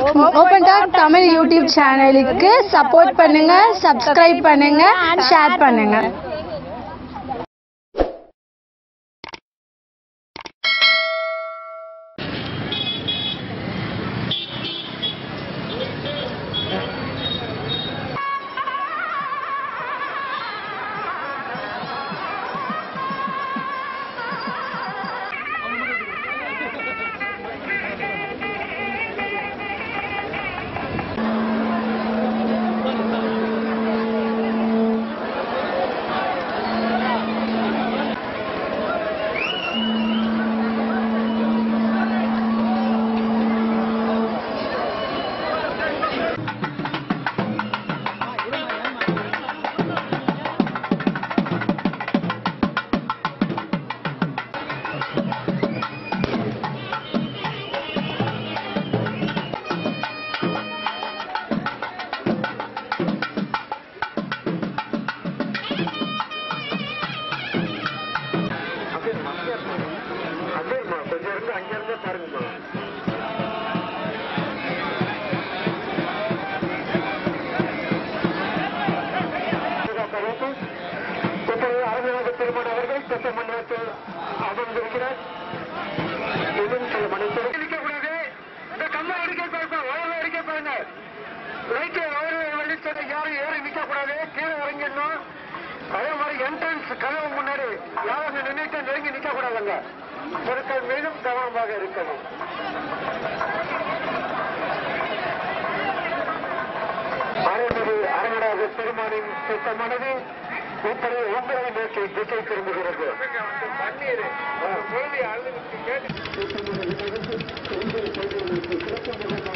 open talk Tamil YouTube சேனலுக்கு support பண்ணுங்க subscribe பண்ணுங்க ஷேர் பண்ணுங்க அப்படியேம்மா கொஞ்சம் இருந்து அங்கிருந்தே பாருங்கம்மா இப்பொழுது அரங்கநாத பெருமான் அவர்கள் சட்ட மண்டலத்தில் அமர்ந்திருக்கிறார் இன்னும் சில மணிக்கு நிற்கக்கூடாது இந்த கல்லை அடிக்க பாருங்க வயலை அடிக்க பாருங்க லைட்டு வயலை வெளிச்சத்தை யாரும் ஏறி நிற்கக்கூடாது கீழே இறங்கிடணும் அதே மாதிரி என்ட்ரன்ஸ் கதவு முன்னாடி யாரும் அங்க நின்றுட்டு நெருங்கி நிற்க கூடாதுங்க பொருட்கள் மீதும் கவனமாக இருக்கணும் அரைமதி அரங்கராஜ பெருமானின் சுத்தமானது இப்படி உங்களை நோக்கி திசை திரும்புகிறது தண்ணீர் கேட்டு